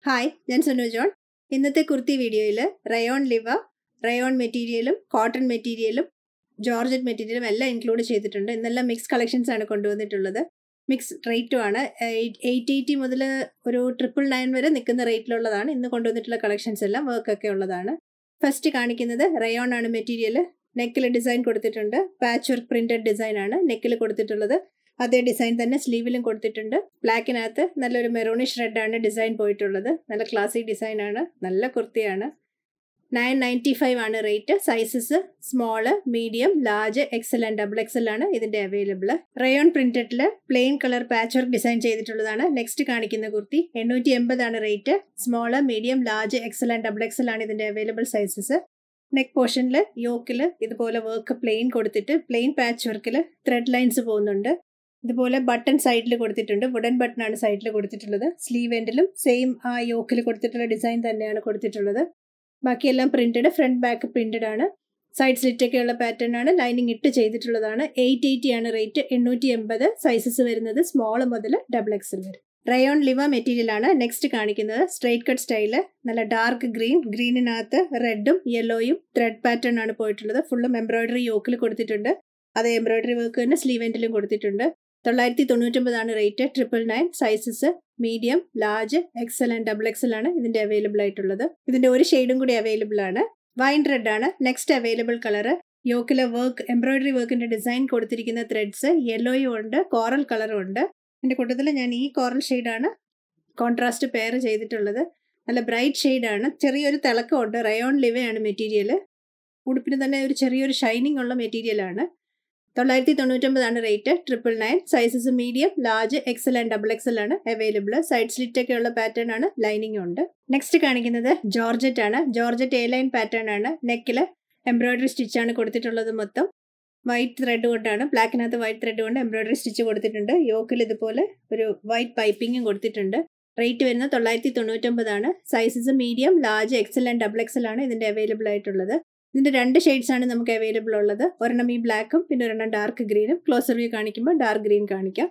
hi ഞാൻ Sunu John ഇന്നത്തെ കുർത്തി വീഡിയോയിൽ റയോൺ ലിവ റയോൺ മെറ്റീരിയലും കോട്ടൺ മെറ്റീരിയലും ജോർജറ്റ് മെറ്റീരിയലും എല്ലാം ഇൻക്ലൂഡ് ചെയ്തിട്ടുണ്ട് ഇന്നെല്ലാം മിക്സ് കളക്ഷൻസ് ആണ് കൊണ്ടുവന്നിട്ടുള്ളത് മിക്സ് റേറ്റും ആണ് എയ്റ്റ് എയ്റ്റി മുതൽ ഒരു ട്രിപ്പിൾ നയൻ വരെ നിൽക്കുന്ന റേറ്റിലുള്ളതാണ് ഇന്ന് കൊണ്ടുവന്നിട്ടുള്ള കളക്ഷൻസ് എല്ലാം വർക്കൊക്കെ ഉള്ളതാണ് ഫസ്റ്റ് കാണിക്കുന്നത് റയോൺ ആണ് മെറ്റീരിയൽ നെക്കിൽ ഡിസൈൻ കൊടുത്തിട്ടുണ്ട് പാച്ച് വർക്ക് പ്രിന്റഡ് ഡിസൈൻ ആണ് നെക്കിൽ കൊടുത്തിട്ടുള്ളത് അതേ ഡിസൈൻ തന്നെ സ്ലീവിലും കൊടുത്തിട്ടുണ്ട് ബ്ലാക്കിനകത്ത് നല്ലൊരു മെറൂണിഷ് റെഡ് ആണ് ഡിസൈൻ പോയിട്ടുള്ളത് നല്ല ക്ലാസിക് ഡിസൈൻ ആണ് നല്ല കുർത്തിയാണ് നയൻ നയൻറ്റി ഫൈവ് ആണ് rate sizes small medium large XL and double XL ആണ് ഇതിന്റെ അവൈലബിൾ റയോൺ പ്രിന്റഡിൽ plain colour patch work design ചെയ്തിട്ടുള്ളതാണ് നെക്സ്റ്റ് കാണിക്കുന്ന കുർത്തി എണ്ണൂറ്റി എൺപതാണ് rate small medium large XL and double XL ആണ് ഇതിന്റെ അവൈലബിൾ സൈസസ് നെക്ക് പോർഷനിൽ യോക്കിൽ ഇതുപോലെ വർക്ക് പ്ലെയിൻ കൊടുത്തിട്ട് പ്ലെയിൻ പാച്ച് വർക്കിൽ ത്രെഡ് ലൈൻസ് പോകുന്നുണ്ട് ഇതുപോലെ ബട്ടൺ സൈഡിൽ കൊടുത്തിട്ടുണ്ട് വുഡൻ ബട്ടൺ ആണ് സൈഡിൽ കൊടുത്തിട്ടുള്ളത് സ്ലീവ് എൻഡിലും സെയിം ആ യോക്കിൽ കൊടുത്തിട്ടുള്ള ഡിസൈൻ തന്നെയാണ് കൊടുത്തിട്ടുള്ളത് ബാക്കിയെല്ലാം പ്രിന്റഡ് ഫ്രണ്ട് ബാക്ക് പ്രിന്റഡ് ആണ് സൈഡ് സ്ലിറ്റ് ഒക്കെ ഉള്ള പാറ്റേൺ ആണ് ലൈനിങ് ഇട്ട് ചെയ്തിട്ടുള്ളതാണ് എയ്റ്റ് എയ്റ്റി ആണ് റേറ്റ് എണ്ണൂറ്റി എൺപത് സൈസസ് വരുന്നത് സ്മോൾ മുതൽ ഡബിൾ എക്സൽ വരെ റയോൺ ലിവ മെറ്റീരിയൽ ആണ് നെക്സ്റ്റ് കാണിക്കുന്നത് സ്ട്രൈറ്റ് കട്ട് സ്റ്റൈല് നല്ല ഡാർക്ക് ഗ്രീൻ ഗ്രീനിനകത്ത് റെഡും യെല്ലോയും ത്രെഡ് പാറ്റേൺ ആണ് പോയിട്ടുള്ളത് ഫുള്ളും എംബ്രോയിഡറി യോക്കിൽ കൊടുത്തിട്ടുണ്ട് അത് എംബ്രോയിഡറി വർക്ക് തന്നെ സ്ലീവ് എൻഡിലും കൊടുത്തിട്ടുണ്ട് തൊള്ളായിരത്തി തൊണ്ണൂറ്റൊമ്പതാണ് rate triple nine sizes medium large XL and double XL ആണ് ഇതിന്റെ അവൈലബിൾ ആയിട്ടുള്ളത് ഇതിന്റെ ഒരു ഷെയ്ഡും കൂടി അവൈലബിൾ ആണ് വൈൻ റെഡ് ആണ് നെക്സ്റ്റ് അവൈലബിൾ കളർ യോക്കിലെ വർക്ക് എംബ്രോയിഡറി വർക്കിന്റെ ഡിസൈൻ കൊടുത്തിരിക്കുന്ന ത്രെഡ്സ് യെല്ലോയും ഉണ്ട് കോറൽ കളറും ഉണ്ട് എൻ്റെ കൂട്ടത്തിൽ ഞാൻ ഈ കോറൽ ഷെയ്ഡാണ് കോൺട്രാസ്റ്റ് പെയർ ചെയ്തിട്ടുള്ളത് നല്ല ബ്രൈറ്റ് ഷെയ്ഡാണ് ചെറിയൊരു തിളക്കമുണ്ട് റയോൺ ലിവയാണ് മെറ്റീരിയൽ ഉടുപ്പിന് തന്നെ ഒരു ചെറിയൊരു ഷൈനിങ് ഉള്ള മെറ്റീരിയലാണ് തൊള്ളായിരത്തി തൊണ്ണൂറ്റൊമ്പതാണ് rate triple nine sizes medium large XL and double XL ആണ് അവൈലബിൾ സൈഡ് സ്ലിറ്റ് ഒക്കെ ഉള്ള പാറ്റേൺ ആണ് ലൈനിങ് ഉണ്ട് നെക്സ്റ്റ് കാണിക്കുന്നത് ജോർജറ്റ് ആണ് ജോർജറ്റ് എ ലൈൻ പാറ്റേൺ ആണ് നെക്കിൽ എംബ്രോയിഡറി സ്റ്റിച്ച് ആണ് കൊടുത്തിട്ടുള്ളത് മൊത്തം വൈറ്റ് ത്രെഡ് കൊണ്ടാണ് ബ്ലാക്കിനകത്ത് വൈറ്റ് ത്രെഡ് കൊണ്ട് എംബ്രോയിഡറി സ്റ്റിച്ച് കൊടുത്തിട്ടുണ്ട് യോക്കിൽ ഇതുപോലെ ഒരു വൈറ്റ് പൈപ്പിങ്ങും കൊടുത്തിട്ടുണ്ട് റേറ്റ് വരുന്നത് തൊള്ളായിരത്തി തൊണ്ണൂറ്റൊമ്പതാണ് sizes medium large XL and double XL ആണ് ഇതിന്റെ അവൈലബിൾ ആയിട്ടുള്ളത് ഇതിന്റെ രണ്ട് ഷെയ്ഡ്സ് ആണ് നമുക്ക് അവൈലബിൾ ഉള്ളത് ഒരെണ്ണം ഈ ബ്ലാക്കും പിന്നെ ഒരെണ്ണം ഡാർക്ക് ഗ്രീനും ക്ലോസർ വ്യൂ കാണിക്കുമ്പോൾ ഡാർക്ക് ഗ്രീൻ കാണിക്കാം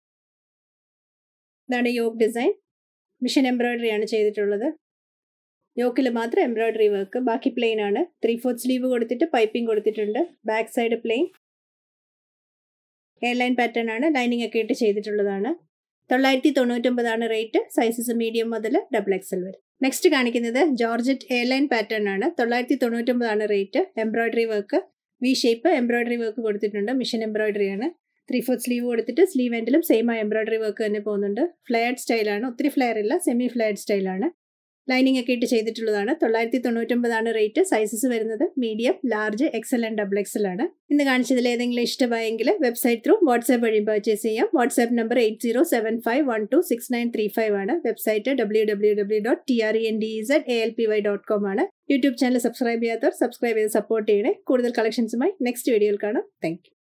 ഇതാണ് യോക്ക് ഡിസൈൻ മിഷൻ എംബ്രോയിഡറി ആണ് ചെയ്തിട്ടുള്ളത് യോക്കിൽ മാത്രം എംബ്രോയിഡറി വർക്ക് ബാക്കി പ്ലെയിൻ ആണ് ത്രീ ഫോർത്ത് സ്ലീവ് കൊടുത്തിട്ട് പൈപ്പിംഗ് കൊടുത്തിട്ടുണ്ട് back side plain air line pattern ആണ് ലൈനിങ് ഒക്കെ ഇട്ട് ചെയ്തിട്ടുള്ളതാണ് തൊള്ളായിരത്തി തൊണ്ണൂറ്റൊമ്പതാണ് റേറ്റ് സൈസസ് മീഡിയം മുതൽ ഡബിൾ എക്സൽ വരെ നെക്സ്റ്റ് കാണിക്കുന്നത് ജോർജറ്റ് എയർലൈൻ പാറ്റേൺ ആണ് തൊള്ളായിരത്തി തൊണ്ണൂറ്റൊമ്പതാണ് rate embroidery work V shape embroidery work കൊടുത്തിട്ടുണ്ട് മിഷൻ എംബ്രോയിഡറി ആണ് ത്രീ ഫോർത്ത് സ്ലീവ് കൊടുത്തിട്ട് സ്ലീവ് എൻഡിലും സെയിം ആ എംബ്രോയിഡറി വർക്ക് തന്നെ പോകുന്നുണ്ട് ഫ്ലെയർഡ് സ്റ്റൈലാണ് ഒത്തിരി ഫ്ലെയർ ഇല്ല സെമി ഫ്ലെയർഡ് സ്റ്റൈലാണ് ലൈനിങ് ഒക്കെ ഇട്ട് ചെയ്തിട്ടുള്ളതാണ് തൊള്ളായിരത്തി തൊണ്ണൂറ്റൊമ്പതാണ് റേറ്റ് സൈസസ് വരുന്നത് medium large XL and double XL ആണ് ഇന്ന് കാണിച്ചതിൽ ഏതെങ്കിലും ഇഷ്ടമായെങ്കിൽ വെബ്സൈറ്റ് ത്രൂ വാട്സാപ്പ് വഴി പർച്ചേസ് ചെയ്യാം WhatsApp number eight zero seven five one two six nine three five ആണ് website W W W dot T R N D Z A L P Y dot com ആണ് YouTube channel subscribe ചെയ്യാത്തവർ subscribe ചെയ്ത് support ചെയ്യണേ കൂടുതൽ കളക്ഷൻസുമായി next വീഡിയോയിൽ കാണാം thank